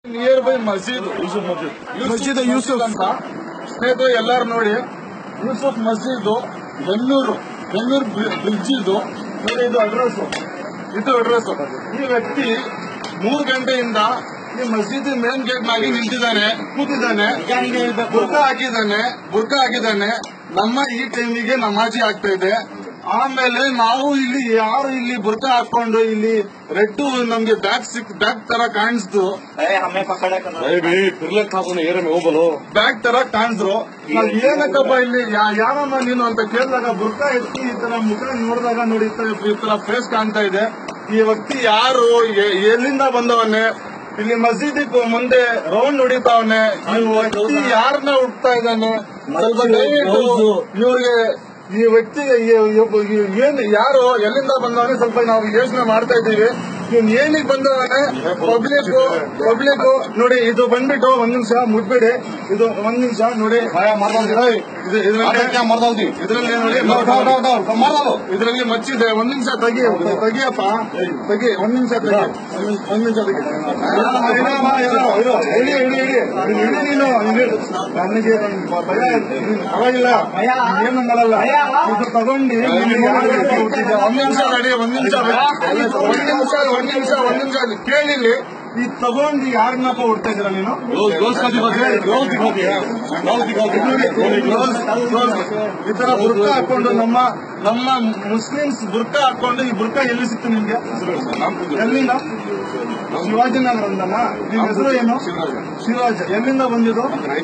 Near by ಮಸೀದ್ ಮಸೀದ್ ಯೂಸುಫ್ ಅಂತ ಸ್ನೇಹಿತರೆ ಎಲ್ಲಾರು ನೋಡಿ ಯೂಸುಫ್ ಮಸೀದ್ ಬೆನ್ನೂರು ಬೆನ್ನೂರು ಬ್ರಿಡ್ಜ್ ಇದು ನೋಡಿ ಇದು ಅಡ್ರೆಸ್ ಇದು ಅಡ್ರೆಸ್ ಈ ವ್ಯಕ್ತಿ ಮೂರು ಗಂಟೆಯಿಂದ ಈ ಮಸೀದಿ ಮೇನ್ ಗೇಟ್ ನಲ್ಲಿ ನಿಂತಿದ್ದಾನೆ ಕೂತಿದ್ದಾನೆ ಬುರ್ಕ ಹಾಕಿದ್ದಾನೆ ಬುರ್ಕ ಹಾಕಿದ್ದಾನೆ ನಮ್ಮ ಈ ಟೈಮಿಗೆ ನಮಾಜಿ ಆಗ್ತಾ ಇದೆ ಆಮೇಲೆ ನಾವು ಇಲ್ಲಿ ಯಾರು ಇಲ್ಲಿ ಬುರ್ಕ ಹಾಕೊಂಡು ಇಲ್ಲಿ ರೆಡ್ ನಮ್ಗೆ ಬ್ಯಾಗ್ ಸಿಕ್ ಬ್ಯಾಗ್ ತರ ಕಾಣಿಸ್ತು हमें पकड़ा कर भाई भाई फिरले खासोने ಏರೇ में ಹೋಗಲು ಬ್ಯಾಗ್ ತರ ಕಾಣಿಸ್ರು ನಾವ್ ಏನಕ್ಕಪ್ಪ ಇಲ್ಲಿ ಯಾ- ಯಾರಮ್ಮ ನೀನು ಅಂತ ಕೇಳಿದಾಗ ಬುರ್ಕ ಎತ್ತಿ ಈ ತರ ಮುಖ ನೋಡಿದಾಗ ನೋಡಿ ಈ ತರ- ಈ ತರ ಫೇಸ್ ಕಾಣ್ತಾ ಇದೆ ಈ ವ್ಯಕ್ತಿ ಯಾರು ಎ- ಎಲ್ಲಿಂದ ಬಂದವನೇ ಇಲ್ಲಿ ಮಸೀದಿ ಮುಂದೆ ರೌಂಡ್ ಹೊಡಿತಾವನೆ ಈ ವ್ಯಕ್ತಿ ಯಾರನ್ನ ಹುಡ್ತಾ ಇದ್ದಾನೆ ಸ್ವಲ್ಪ ದಯವಿಟ್ಟು ಇವ್ರಿಗೆ ಈ ವ್ಯಕ್ತಿಗೆ ಈ- ಈ- ಈ- ಏನ್ ಯಾರು ಎಲ್ಲಿಂದ ಬಂದವನೇ ಸ್ವಲ್ಪ ನಾವು ಯೋಚನೆ ಮಾಡ್ತಾ ಇದ್ದೀವಿ ಇವ್ನು ಏನಿಗೆ ಬಂದವನೇ ಪಬ್ಲಿಕ್ ಪಬ್ಲಿಕ್ ನೋಡಿ ಇದು ಬಂದ್ಬಿಟ್ಟು ಒಂದ್ ನಿಮಿಷ ಮುಟ್ಬೇಡಿ ಇದು ಒಂದ್ ನಿಮಿಷ ನೋಡಿ ಇದು- ಇದ್ರಲ್ಲಿ ಮಾಡ್ತಾವ್ದಿ ಇದ್ರಲ್ಲಿ ನೋಡಿ ಇದ್ರಲ್ಲಿ ಮಚ್ಚಿದೆ ಒಂದ್ ನಿಮಿಷ ತೆಗಿ ತೆಗಿಯಪ್ಪ ತೆಗಿ ಒಂದ್ ನಿಮಿಷ ತೆಗಿ ಒಂದ್ ನಿಮಿಷ ತೆಗಿ ಇಳಿ ಇಳಿ ಇಳಿ ಇಳಿ ನೀನು ಇಳಿ. ನನಗೆ ಭಯ ನೀನು ಪರವಾಗಿಲ್ಲ ಏನು ಮಾಡಲ್ಲ ಇದು ತಗೊಂಡು ನೀನು ಯಾರು ಹುಟ್ಟಿದ್ಯಾ? ಒಂದ್ ನಿಮಿಷ ನಡಿ ಒಂದ್ ನಿಮಿಷ ಒಂದ್ ನಿಮಿಷ ಒಂದ್ ನಿಮಿಷ ಒಂದ್ ನಿಮಿಷ ಕೇಳಿಲ್ಲಿ ಈ ತಗೊಂಡು ಯಾರನ್ನಪ್ಪ ಹುಡ್ತಾ ಇದ್ದೀರಾ ನೀನು ಗ್ಲೌಸ್ का दिखा दे ग्लौस दिखा दे ग्लौस दिखा दे ಈ ತರ ಬುರ್ಕ ಹಾಕೊಂಡು ನಮ್ಮ ನಮ್ಮ ಮುಸ್ಲಿಮ್ಸ್ ಬುರ್ಕ ಹಾಕೊಂಡು ಈ ಬುರ್ಕ ಎಲ್ಲಿ ಸಿಕ್ತು ನಿಮ್ಗೆ ಎಲ್ಲಿಂದ ಶಿವಾಜಿನಗರದಲ್ಲ ನಿಮ್ ಹೆಸರು ಏನು ಶಿವಾಜ್ ಎಲ್ಲಿಂದ ಬಂದಿದ್ದು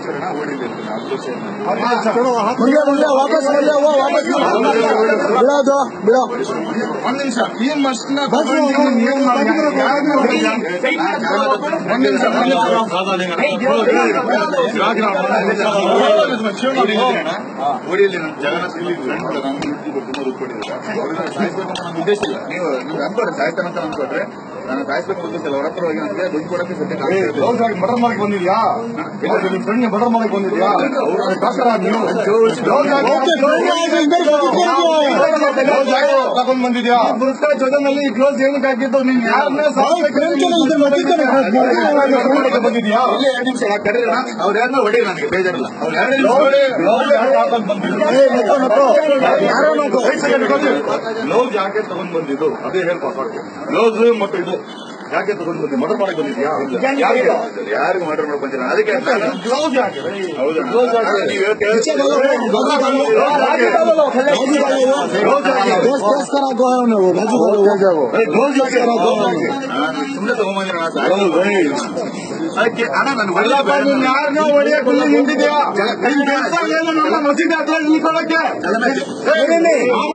ಒಂದ್ ನಿಮಿಷ ಈ ಮಸ್ಟ್ನ ತಗೊಂಡು ನೀನು ಏನ್ ಮಾಡ್ತೀಯ? ಯಾರ್ನ ಹೊಡಿತೀಯ? ಒಂದ್ ನಿಮಿಷ ಒಂದ್ ನಿಮಿಷ ಓಡಿಯಲ್ಲಿ ನಾನು ಜಗನ್ನಾಥ್ ಇಲ್ಲಿ ಫ್ರೆಂಡ್ ನಾನು ತುಂಬಾ ದುಡ್ಡು ಕೊಟ್ಟಿದ್ದಾರೆ ಉದ್ದೇಶ ಇಲ್ಲ ನೀವು ನೀವು ಅನ್ಕೊಡ್ರಿ ಸಾಯ್ತಾನೆ ಅಂತ ಅನ್ಕೊಟ್ರೆ ನಾನು ಸಾಯಿಸ್ಬೇಕು ಉದ್ದೇಶ ಇಲ್ಲ ಅವ್ರ ಹತ್ರ ಹೋಗಿ ನನಗೆ ದುಡ್ಡು ಕೊಡಕ್ಕೆ ಸದ್ಯ ಗ್ಲೌಸ್ ಹಾಕಿ ಮರ್ಡರ್ ಮಾಡಕ್ ಬಂದಿದ್ಯಾ ನಿಮ್ ಫ್ರೆಂಡ್ ಮರ್ಡರ್ ಮಾಡಕ್ ಬಂದಿದ್ಯಾ ಡಾಕ್ಟರ್ ನೀವು ಗ್ಲೌಸ್ ಹಾಕಿ- ಗ್ಲೌಸ್ ಹಾಕಿ ತಗೊಂಡ್ ಬಂದಿದ್ಯಾ ಬುರ್ಕ ಜೊತೆನಲ್ಲಿ ಗ್ಲೌಸ್ ಏನಕ್ಕೆ ಹಾಕಿದ್ದು ನೀನ್ ಯಾರನ್ನ ಬಂದಿದ್ಯಾ ಇಲ್ಲಿ ಎರಡು ನಿಮಿಷ ಕರೀರಿ ಅವ್ರು ಯಾರನ್ನ ಹೊಡಿ ನನಗೆ ಬೇಜಾರಿಲ್ಲ ಅವ್ರು ಯಾರು ಗ್ಲೌಸ್ ಯಾಕೆ ತಗೊಂಡ್ ಬಂದಿದ್ದು ಅದೇ ಹೇಳ್ಪಾ ಸಾಕು ಗ್ಲೌಸ್ ಮತ್ತೆ ಇದು ಯಾಕೆ ತಗೊಂಡ್ ಬಂದಿ ಮರ್ಡರ್ ಮಾಡಕ್ ಬಂದಿದ್ಯಾ ಯಾರಿಗೆ ಯಾರಿಗೂ ಮರ್ಡರ್ ಮಾಡಕ್ ಬಂದಿಲ್ಲ ಅದಕ್ಕೆ ಗ್ಲೌಸ್ ಯಾಕೆ ಹೌದಾ ನೀವು ಗ್ಲೌಸ್ ಯಾಕೆ ನಾನು ಸುಮ್ಮನೆ ತಗೊಂಬಂದಿರ ಅದಕ್ಕೆ ಅಣ್ಣ ನಾನು ಅಲ್ಲಪ್ಪ ನೀನ್ ಯಾರನ್ನ ಹೊಡಿಯಕ್ಕೆ ಇಲ್ಲಿ ನಿಂತಿದ್ಯಾ ನಿನ್ ಕೆಲ್ಸ ಏನು ನನ್ನ ಮಸೀದಿ ಹತ್ರ ನಿಂತ್ಕೊಳ್ಳಕ್ಕೆ